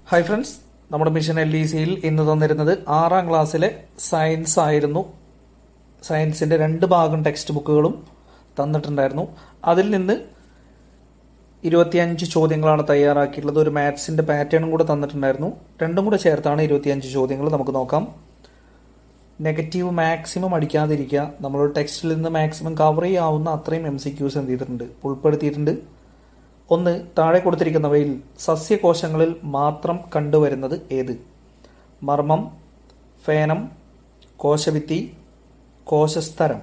hi friends നമ്മുടെ mission L D സിയിൽ ഇന്ന് തന്നിരുന്നത് ആറാം ക്ലാസ്സിലെ സയൻസ് ആയിരുന്നു സയൻസിന്റെ രണ്ട് ഭാഗം ടെക്സ്റ്റ് ബുക്കുകളും തന്നിട്ടുണ്ടായിരുന്നു അതിൽ നിന്ന് ഇരുപത്തിയഞ്ച് ചോദ്യങ്ങളാണ് തയ്യാറാക്കിയിട്ടുള്ളത് ഒരു മാത്സിന്റെ പാറ്റേണും കൂടെ തന്നിട്ടുണ്ടായിരുന്നു രണ്ടും കൂടെ ചേർത്താണ് ഇരുപത്തിയഞ്ച് ചോദ്യങ്ങൾ നമുക്ക് നോക്കാം നെഗറ്റീവ് മാക്സിമം അടിക്കാതിരിക്കുക നമ്മൾ ടെക്സ്റ്റിൽ നിന്ന് മാക്സിമം കവർ ചെയ്യാവുന്ന അത്രയും എം സി ക്യൂസ് എന്ത് ചെയ്തിട്ടുണ്ട് ഉൾപ്പെടുത്തിയിട്ടുണ്ട് ഒന്ന് താഴെ കൊടുത്തിരിക്കുന്നവയിൽ സസ്യകോശങ്ങളിൽ മാത്രം കണ്ടുവരുന്നത് ഏത് മർമ്മം ഫേനം കോശഭിത്തി കോശസ്തരം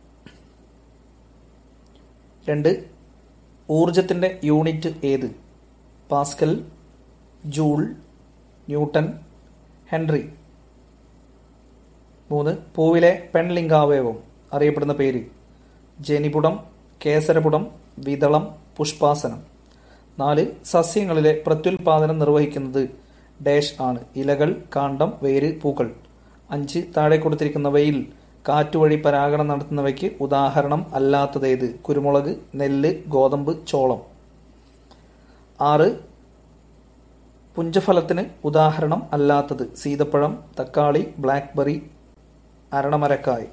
രണ്ട് ഊർജത്തിന്റെ യൂണിറ്റ് ഏത് പാസ്കൽ ജൂൾ ന്യൂട്ടൺ ഹെൻറി മൂന്ന് പൂവിലെ പെൺലിംഗാവയവം അറിയപ്പെടുന്ന പേര് ജനിപുടം കേസരപുടം വിതളം പുഷ്പാസനം നാല് സസ്യങ്ങളിലെ പ്രത്യുൽപാദനം നിർവഹിക്കുന്നത് ഡാഷ് ആണ് ഇലകൾ കാണ്ഡം വേര് പൂക്കൾ അഞ്ച് താഴെ കൊടുത്തിരിക്കുന്നവയിൽ കാറ്റുവഴി പരാഗണം നടത്തുന്നവയ്ക്ക് ഉദാഹരണം അല്ലാത്തതേത് കുരുമുളക് നെല്ല് ഗോതമ്പ് ചോളം ആറ് പുഞ്ചഫലത്തിന് ഉദാഹരണം അല്ലാത്തത് സീതപ്പഴം തക്കാളി ബ്ലാക്ക്ബെറി അരണമരക്കായ്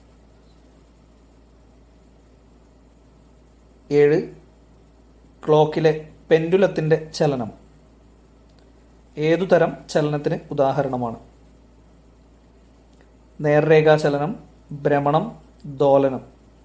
ഏഴ് ക്ലോക്കിലെ പെൻഡുലത്തിന്റെ ചലനം ഏതുതരം ചലനത്തിന് ഉദാഹരണമാണ് നേർരേഖാ ചലനം ഭ്രമണം ദോലനം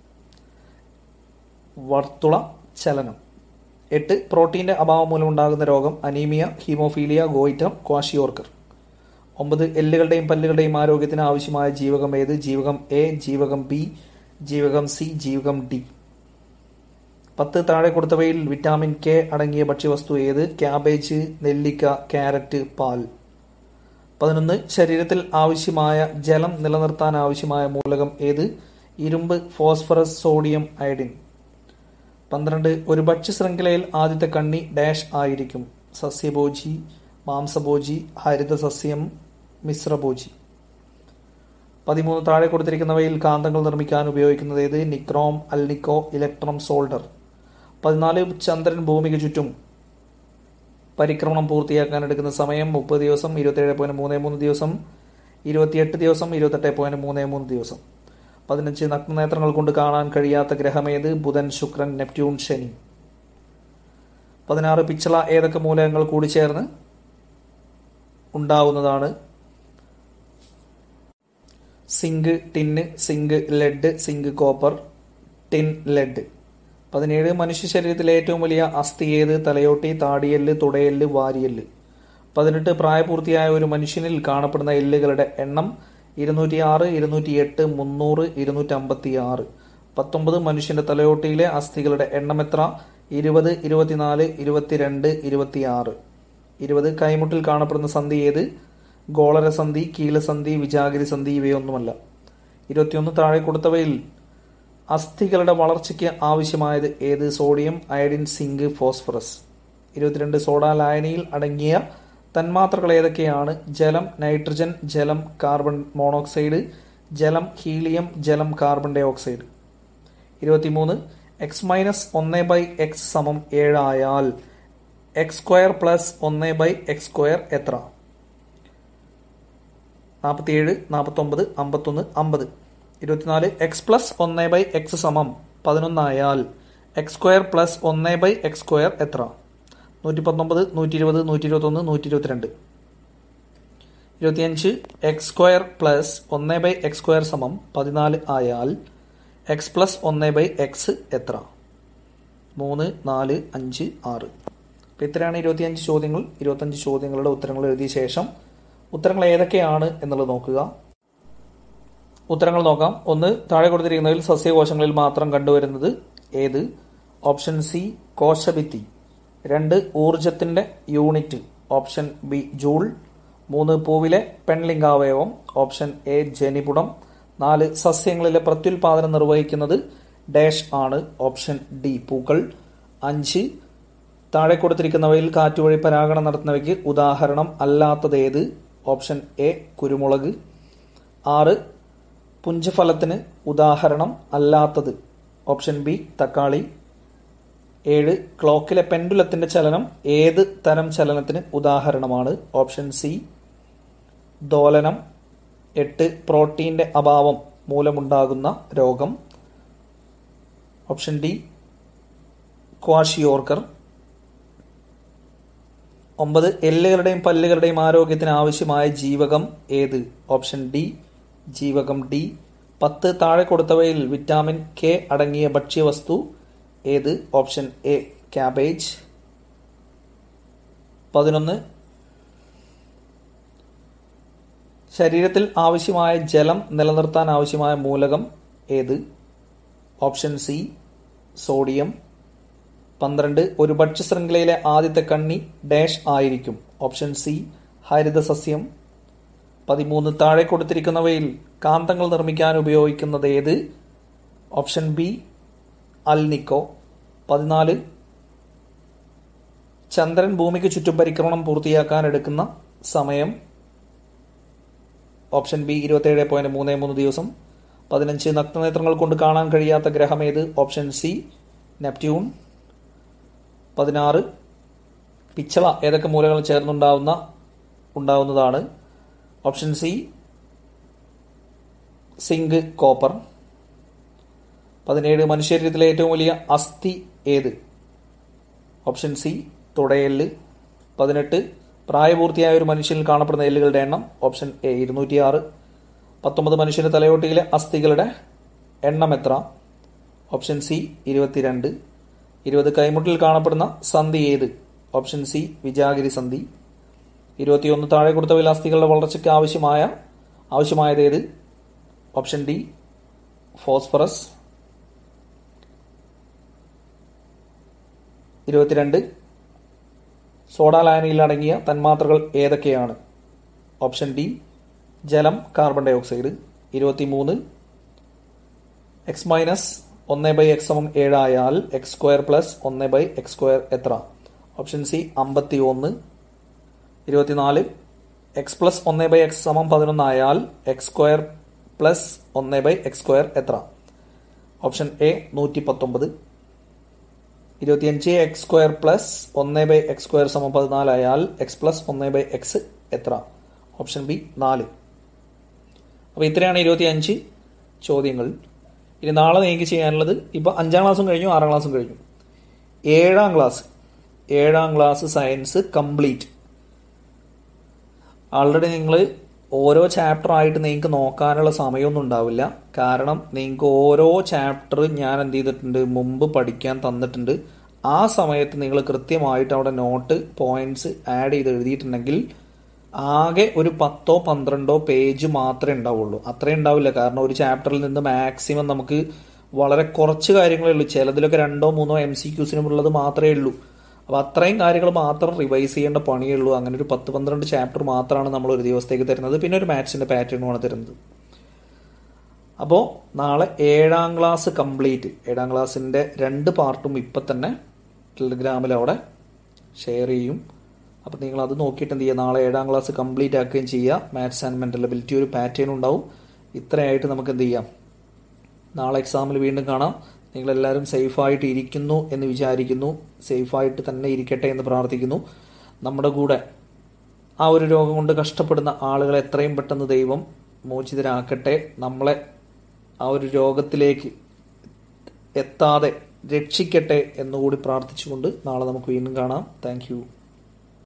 വർത്തുള ചലനം എട്ട് പ്രോട്ടീന്റെ അഭാവം മൂലം ഉണ്ടാകുന്ന രോഗം അനീമിയ ഹീമോഫീലിയ ഗോയിറ്റം ക്വാഷിയോർക്കർ ഒമ്പത് എല്ലുകളുടെയും പല്ലുകളുടെയും ആരോഗ്യത്തിന് ആവശ്യമായ ജീവകം ഏത് ജീവകം എ ജീവകം ബി ജീവകം സി ജീവകം ഡി പത്ത് താഴെ കൊടുത്തവയിൽ വിറ്റാമിൻ കെ അടങ്ങിയ ഭക്ഷ്യവസ്തു ഏത് ക്യാബേജ് നെല്ലിക്ക ക്യാരറ്റ് പാൽ പതിനൊന്ന് ശരീരത്തിൽ ആവശ്യമായ ജലം നിലനിർത്താൻ ആവശ്യമായ മൂലകം ഏത് ഇരുമ്പ് ഫോസ്ഫറസ് സോഡിയം അയഡിൻ പന്ത്രണ്ട് ഒരു ഭക്ഷ്യശൃംഖലയിൽ ആദ്യത്തെ കണ്ണി ഡാഷ് ആയിരിക്കും സസ്യഭോജി മാംസഭോജി ഹരിതസസ്യം മിശ്രഭോജി പതിമൂന്ന് താഴെ കൊടുത്തിരിക്കുന്നവയിൽ കാന്തങ്ങൾ നിർമ്മിക്കാൻ ഉപയോഗിക്കുന്നത് ഏത് നിക്രോം അൽനിക്കോ ഇലക്ട്രം സോൾഡർ പതിനാല് ചന്ദ്രൻ ഭൂമിക്ക് ചുറ്റും പരിക്രമണം പൂർത്തിയാക്കാൻ എടുക്കുന്ന സമയം മുപ്പത് ദിവസം ഇരുപത്തിയേഴ് പോയിന്റ് മൂന്ന് മൂന്ന് ദിവസം ഇരുപത്തിയെട്ട് ദിവസം ഇരുപത്തെട്ട് പോയിന്റ് മൂന്ന് മൂന്ന് ദിവസം പതിനഞ്ച് നഗ്നനേത്രങ്ങൾ കൊണ്ട് കാണാൻ കഴിയാത്ത ഗ്രഹമേത് ബുധൻ ശുക്രൻ നെപ്റ്റ്യൂൺ ശനി പതിനാറ് പിച്ചള ഏതൊക്കെ മൂലകങ്ങൾ കൂടിച്ചേർന്ന് ഉണ്ടാവുന്നതാണ് zinc tin zinc lead zinc copper tin lead പതിനേഴ് മനുഷ്യ ശരീരത്തിലെ ഏറ്റവും വലിയ അസ്ഥി ഏത് തലയോട്ടി താടിയെല്ല് തുടയെല്ല് വാരിയെല്ല് പതിനെട്ട് പ്രായപൂർത്തിയായ ഒരു മനുഷ്യനിൽ കാണപ്പെടുന്ന എല്ലുകളുടെ എണ്ണം ഇരുന്നൂറ്റി ആറ് ഇരുന്നൂറ്റി എട്ട് മുന്നൂറ് ഇരുന്നൂറ്റി അമ്പത്തി ആറ് പത്തൊമ്പത് മനുഷ്യന്റെ തലയോട്ടിയിലെ അസ്ഥികളുടെ എണ്ണം എത്ര ഇരുപത് ഇരുപത്തിനാല് ഇരുപത്തിരണ്ട് ഇരുപത്തിയാറ് ഇരുപത് കൈമുട്ടിൽ കാണപ്പെടുന്ന സന്ധി ഏത് ഗോളരസന്ധി കീലസന്ധി വിജാഗിരി സന്ധി ഇവയൊന്നുമല്ല ഇരുപത്തിയൊന്ന് താഴെ കൊടുത്തവയിൽ അസ്ഥികളുടെ വളർച്ചയ്ക്ക് ആവശ്യമായത് ഏത് സോഡിയം അയഡിൻ സിങ്ക് ഫോസ്ഫറസ് ഇരുപത്തിരണ്ട് സോഡ ലായനിയിൽ അടങ്ങിയ തന്മാത്രകൾ ഏതൊക്കെയാണ് ജലം നൈട്രജൻ ജലം കാർബൺ മോണോക്സൈഡ് ജലം ഹീലിയം ജലം കാർബൺ ഡൈ ഓക്സൈഡ് ഇരുപത്തിമൂന്ന് എക്സ് മൈനസ് ഒന്ന് ബൈ എക്സ് സമം ഏഴായാൽ എക്സ് സ്ക്വയർ പ്ലസ് ഒന്ന് ബൈ എക്സ് സ്ക്വയർ എത്ര നാൽപ്പത്തിയേഴ് നാൽപ്പത്തൊമ്പത് അമ്പത്തൊന്ന് അമ്പത് ഇരുപത്തിനാല് എക്സ് പ്ലസ് ഒന്ന് ബൈ എക്സ് സമം പതിനൊന്നായാൽ എക്സ് സ്ക്വയർ പ്ലസ് ഒന്ന് ബൈ എക്സ് സ്ക്വയർ എത്ര നൂറ്റി പത്തൊമ്പത് നൂറ്റി ഇരുപത് നൂറ്റി ഇരുപത്തൊന്ന് നൂറ്റി ഇരുപത്തിരണ്ട് ഇരുപത്തിയഞ്ച് എക്സ് സ്ക്വയർ പ്ലസ് ഒന്ന് ബൈ എക്സ് സ്ക്വയർ സമം പതിനാല് ആയാൽ എക്സ് പ്ലസ് ഒന്ന് ബൈ എക്സ് എത്ര മൂന്ന് നാല് അഞ്ച് ആറ് അപ്പം ഇത്രയാണ് ഇരുപത്തിയഞ്ച് ചോദ്യങ്ങൾ ഇരുപത്തഞ്ച് ചോദ്യങ്ങളുടെ ഉത്തരങ്ങൾ എഴുതിയ ശേഷം ഉത്തരങ്ങൾ ഏതൊക്കെയാണ് എന്നുള്ളത് നോക്കുക ഉത്തരങ്ങൾ നോക്കാം ഒന്ന് താഴെ കൊടുത്തിരിക്കുന്നതിൽ സസ്യകോശങ്ങളിൽ മാത്രം കണ്ടുവരുന്നത് ഏത് ഓപ്ഷൻ സി കോശഭിത്തി രണ്ട് ഊർജത്തിന്റെ യൂണിറ്റ് ഓപ്ഷൻ ബി ജൂൾ മൂന്ന് പൂവിലെ പെൺലിംഗാവയവം ഓപ്ഷൻ എ ജനിപുടം നാല് സസ്യങ്ങളിലെ പ്രത്യുൽപാദനം നിർവഹിക്കുന്നത് ഡാഷ് ആണ് ഓപ്ഷൻ ഡി പൂക്കൾ അഞ്ച് താഴെ കൊടുത്തിരിക്കുന്നവയിൽ കാറ്റുവഴി പരാഗണം നടത്തുന്നവയ്ക്ക് ഉദാഹരണം അല്ലാത്തതേത് ഓപ്ഷൻ എ കുരുമുളക് ആറ് പുഞ്ചഫലത്തിന് ഉദാഹരണം അല്ലാത്തത് ഓപ്ഷൻ ബി തക്കാളി ഏഴ് ക്ലോക്കിലെ പെൻഡുലത്തിന്റെ ചലനം ഏത് തരം ചലനത്തിന് ഉദാഹരണമാണ് ഓപ്ഷൻ സി ദോലനം എട്ട് പ്രോട്ടീന്റെ അഭാവം മൂലമുണ്ടാകുന്ന രോഗം ഓപ്ഷൻ ഡി ക്വാഷിയോർക്കർ ഒമ്പത് എല്ലുകളുടെയും പല്ലുകളുടെയും ആരോഗ്യത്തിന് ആവശ്യമായ ജീവകം ഏത് ഓപ്ഷൻ ഡി ജീവകം ഡി പത്ത് താഴെ കൊടുത്തവയിൽ വിറ്റാമിൻ കെ അടങ്ങിയ ഭക്ഷ്യവസ്തു ഏത് ഓപ്ഷൻ എ ക്യാബേജ് പതിനൊന്ന് ശരീരത്തിൽ ആവശ്യമായ ജലം നിലനിർത്താൻ ആവശ്യമായ മൂലകം ഏത് ഓപ്ഷൻ സി സോഡിയം പന്ത്രണ്ട് ഒരു ഭക്ഷ്യശൃംഖലയിലെ ആദ്യത്തെ കണ്ണി ഡാഷ് ആയിരിക്കും ഓപ്ഷൻ സി ഹരിതസസ്യം പതിമൂന്ന് താഴെ കൊടുത്തിരിക്കുന്നവയിൽ കാന്തങ്ങൾ നിർമ്മിക്കാൻ ഉപയോഗിക്കുന്നത് ഏത് ഓപ്ഷൻ ബി അൽനിക്കോ പതിനാല് ചന്ദ്രൻ ഭൂമിക്ക് ചുറ്റും പരിക്രമണം പൂർത്തിയാക്കാൻ എടുക്കുന്ന സമയം ഓപ്ഷൻ ബി ഇരുപത്തേഴ് പോയിന്റ് മൂന്ന് മൂന്ന് ദിവസം പതിനഞ്ച് നഗ്നനേത്രങ്ങൾ കൊണ്ട് കാണാൻ കഴിയാത്ത ഗ്രഹം ഏത് ഓപ്ഷൻ സി നെപ്റ്റ്യൂൺ പതിനാറ് പിച്ചള ഏതൊക്കെ മൂലകൾ ചേർന്നുണ്ടാവുന്ന ഉണ്ടാവുന്നതാണ് ഓപ്ഷൻ സി സിങ്ക് കോപ്പർ പതിനേഴ് മനുഷ്യരീരത്തിലെ ഏറ്റവും വലിയ അസ്ഥി ഏത് ഓപ്ഷൻ സി തുടയെല്ല് പതിനെട്ട് പ്രായപൂർത്തിയായ ഒരു മനുഷ്യനിൽ കാണപ്പെടുന്ന എല്ലുകളുടെ എണ്ണം ഓപ്ഷൻ എ ഇരുന്നൂറ്റിയാറ് പത്തൊമ്പത് മനുഷ്യന്റെ തലയോട്ടിയിലെ അസ്ഥികളുടെ എണ്ണം എത്ര ഓപ്ഷൻ സി ഇരുപത്തിരണ്ട് ഇരുപത് കൈമുട്ടിൽ കാണപ്പെടുന്ന സന്ധി ഏത് ഓപ്ഷൻ സി വിജാഗിരി സന്ധി ഇരുപത്തിയൊന്ന് താഴെ കൊടുത്തവയിൽ അസ്ഥികളുടെ വളർച്ചയ്ക്ക് ആവശ്യമായ ആവശ്യമായത് ഏത് ഓപ്ഷൻ ഡി ഫോസ്ഫറസ് ഇരുപത്തിരണ്ട് സോഡാ ലായനിയിൽ അടങ്ങിയ തന്മാത്രകൾ ഏതൊക്കെയാണ് ഓപ്ഷൻ ഡി ജലം കാർബൺ ഡൈ ഓക്സൈഡ് ഇരുപത്തിമൂന്ന് എക്സ് മൈനസ് ഒന്ന് ബൈ എക്സ് സമം ഏഴായാൽ എക്സ് സ്ക്വയർ പ്ലസ് ഒന്ന് ബൈ എക്സ് സ്ക്വയർ എത്ര ഓപ്ഷൻ സി അമ്പത്തി ഒന്ന് ഇരുപത്തിനാല് എക്സ് പ്ലസ് ഒന്ന് ബൈ എക്സ് സമം പതിനൊന്നായാൽ എക്സ് സ്ക്വയർ പ്ലസ് ഒന്ന് ബൈ എക്സ് സ്ക്വയർ എത്ര ഓപ്ഷൻ എ നൂറ്റി പത്തൊമ്പത് ഇരുപത്തിയഞ്ച് എക്സ് സ്ക്വയർ പ്ലസ് ഒന്ന് ബൈ എക്സ് സ്ക്വയർ സമം പതിനാലായാൽ എക്സ് പ്ലസ് ഒന്ന് ബൈ എക്സ് എത്ര ഓപ്ഷൻ ബി നാല് അപ്പോൾ ഇത്രയാണ് ഇരുപത്തിയഞ്ച് ചോദ്യങ്ങൾ ഇനി നാളെ നിങ്ങൾക്ക് ചെയ്യാനുള്ളത് ഇപ്പോൾ അഞ്ചാം ക്ലാസ്സും കഴിഞ്ഞു ആറാം ക്ലാസ്സും കഴിഞ്ഞു ഏഴാം ക്ലാസ് ഏഴാം ക്ലാസ് സയൻസ് കംപ്ലീറ്റ് ആൾറെഡി നിങ്ങൾ ഓരോ ചാപ്റ്റർ ആയിട്ട് നിങ്ങൾക്ക് നോക്കാനുള്ള സമയമൊന്നും ഉണ്ടാവില്ല കാരണം നിങ്ങൾക്ക് ഓരോ ചാപ്റ്റർ ഞാൻ എന്ത് ചെയ്തിട്ടുണ്ട് മുമ്പ് പഠിക്കാൻ തന്നിട്ടുണ്ട് ആ സമയത്ത് നിങ്ങൾ കൃത്യമായിട്ട് അവിടെ നോട്ട് പോയിന്റ്സ് ആഡ് ചെയ്ത് എഴുതിയിട്ടുണ്ടെങ്കിൽ ആകെ ഒരു പത്തോ പന്ത്രണ്ടോ പേജ് മാത്രമേ ഉണ്ടാവുള്ളൂ അത്രയും ഉണ്ടാവില്ല കാരണം ഒരു ചാപ്റ്ററിൽ നിന്ന് മാക്സിമം നമുക്ക് വളരെ കുറച്ച് കാര്യങ്ങളേ ഉള്ളൂ ചിലതിലൊക്കെ രണ്ടോ മൂന്നോ എം സി ക്യൂസിനും ഉള്ളത് മാത്രമേ ഉള്ളൂ അപ്പോൾ അത്രയും കാര്യങ്ങൾ മാത്രം റിവൈസ് ചെയ്യേണ്ട പണിയേ ഉള്ളൂ അങ്ങനെ ഒരു പത്ത് പന്ത്രണ്ട് ചാപ്റ്റർ മാത്രമാണ് നമ്മൾ ഒരു ദിവസത്തേക്ക് തരുന്നത് പിന്നെ ഒരു മാത്സിന്റെ പാറ്റേണുമാണ് തരുന്നത് അപ്പോൾ നാളെ ഏഴാം ക്ലാസ് കംപ്ലീറ്റ് ഏഴാം ക്ലാസ്സിന്റെ രണ്ട് പാർട്ടും ഇപ്പം തന്നെ ടെലിഗ്രാമിൽ അവിടെ ഷെയർ ചെയ്യും അപ്പോൾ നിങ്ങൾ അത് നോക്കിയിട്ട് എന്ത് ചെയ്യുക നാളെ ഏഴാം ക്ലാസ് കംപ്ലീറ്റ് ആക്കുകയും ചെയ്യുക മാത്സ് ആൻഡ് മെന്റൽ എബിലിറ്റി ഒരു പാറ്റേൺ ഉണ്ടാവും ഇത്രയായിട്ട് നമുക്ക് എന്ത് ചെയ്യാം നാളെ എക്സാമിൽ വീണ്ടും കാണാം നിങ്ങളെല്ലാവരും സേഫായിട്ട് ഇരിക്കുന്നു എന്ന് വിചാരിക്കുന്നു സേഫായിട്ട് തന്നെ ഇരിക്കട്ടെ എന്ന് പ്രാർത്ഥിക്കുന്നു നമ്മുടെ കൂടെ ആ ഒരു രോഗം കൊണ്ട് കഷ്ടപ്പെടുന്ന ആളുകളെ എത്രയും പെട്ടെന്ന് ദൈവം മോചിതരാക്കട്ടെ നമ്മളെ ആ ഒരു രോഗത്തിലേക്ക് എത്താതെ രക്ഷിക്കട്ടെ എന്നുകൂടി പ്രാർത്ഥിച്ചുകൊണ്ട് നാളെ നമുക്ക് വീണ്ടും കാണാം താങ്ക്